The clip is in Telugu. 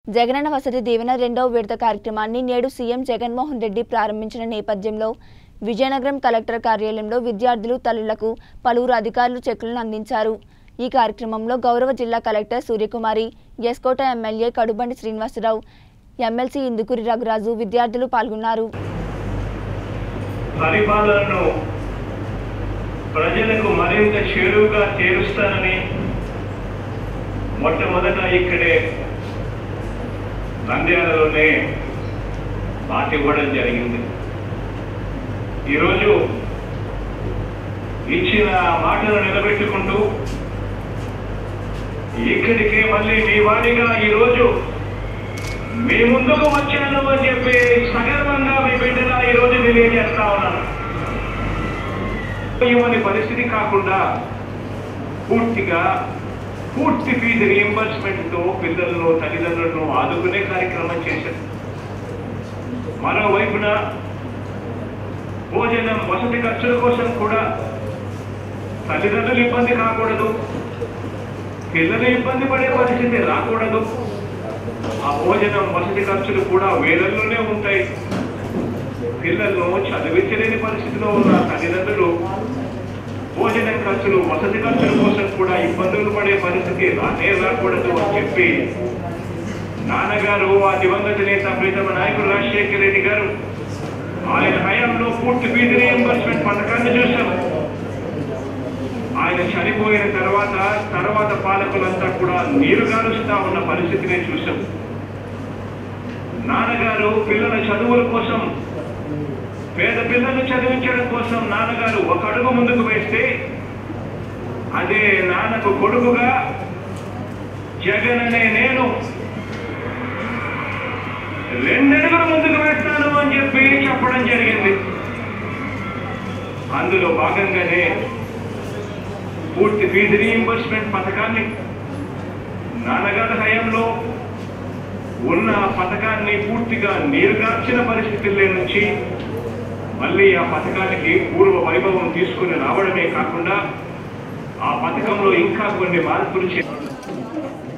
జగనన్న వసతి దీవెన రెండవ విడత కార్యక్రమాన్ని నేడు సీఎం జగన్మోహన్ రెడ్డి ప్రారంభించిన నేపథ్యంలో విజయనగరం కలెక్టర్ కార్యాలయంలో విద్యార్థులు తల్లులకు పలువురు అధికారులు చెక్కులను అందించారు ఈ కార్యక్రమంలో గౌరవ జిల్లా collector Suryakumari S Kota MLA Kadubandi Srinivasarao MLC Indukuri Raghuraju విద్యార్థులు పాల్గొన్నారు పరిపాలనను ప్రజలకు మరింత చేరువుగా చేరుస్తానని మొట్టమొదట ఇక్కడే నంద్యాలలోనే మాట ఇవ్వడం జరిగింది ఈరోజు ఇచ్చిన మాటను నిలబెట్టుకుంటూ ఇక్కడికే మళ్ళీ మీ వాడిగా ఈరోజు మీ ముందుకు వచ్చాను అని చెప్పి సగర్వంగా మీ బిడ్డగా ఈరోజు తెలియజేస్తా ఉన్నాను ఇవ్వని పరిస్థితి కాకుండా పూర్తిగా పూర్తి ఫీజు రియంబర్స్మెంట్ తో పిల్లలను తల్లిదండ్రులను ఆదుకునే కార్యక్రమం చేశారు మరోవైపున భోజనం వసతి ఖర్చుల కోసం కూడా తల్లిదండ్రులు ఇబ్బంది కాకూడదు పిల్లలు ఇబ్బంది పడే పరిస్థితి రాకూడదు ఆ భోజనం వసతి ఖర్చులు కూడా వేలల్లోనే ఉంటాయి పిల్లలను చదివించలేని పరిస్థితిలో ఉన్న తల్లిదండ్రులు భోజనం ఖర్చులు వసతి ఖర్చుల కోసం కూడా ఇబ్బందులు పడే పరిస్థితి రానే రాకూడదు అని చెప్పి నాన్నగారు ఆ దివంగత నేత ప్రీతమ నాయకుడు రాజశేఖర రెడ్డి గారు ఆయన హయాంలో పూర్తి ఫీజు రియంబర్స్మెంట్ పథకాన్ని చూశాం ఆయన చనిపోయిన తర్వాత తర్వాత పాలకులంతా కూడా నీరు గారుస్తా ఉన్న పరిస్థితిని చూశాం నాన్నగారు పిల్లల చదువుల కోసం పేద పిల్లలు చదివించడం కోసం నాన్నగారు ఒక అడుగు ముందుకు వేస్తే అదే నాన్నకు కొడుకుగా జగన్ అనే నేను రెండడుగులు ముందుకు వేస్తాను అని చెప్పి చెప్పడం జరిగింది అందులో భాగంగానే పూర్తి ఫీజు రీయింబర్స్మెంట్ పథకాన్ని నాన్నగారి హయాంలో ఉన్న పథకాన్ని పూర్తిగా నీరుగార్చిన పరిస్థితుల్లో నుంచి మళ్ళీ ఆ పథకానికి పూర్వ వైభవం తీసుకుని రావడమే కాకుండా ఆ పథకంలో ఇంకా కొన్ని మార్పులు చే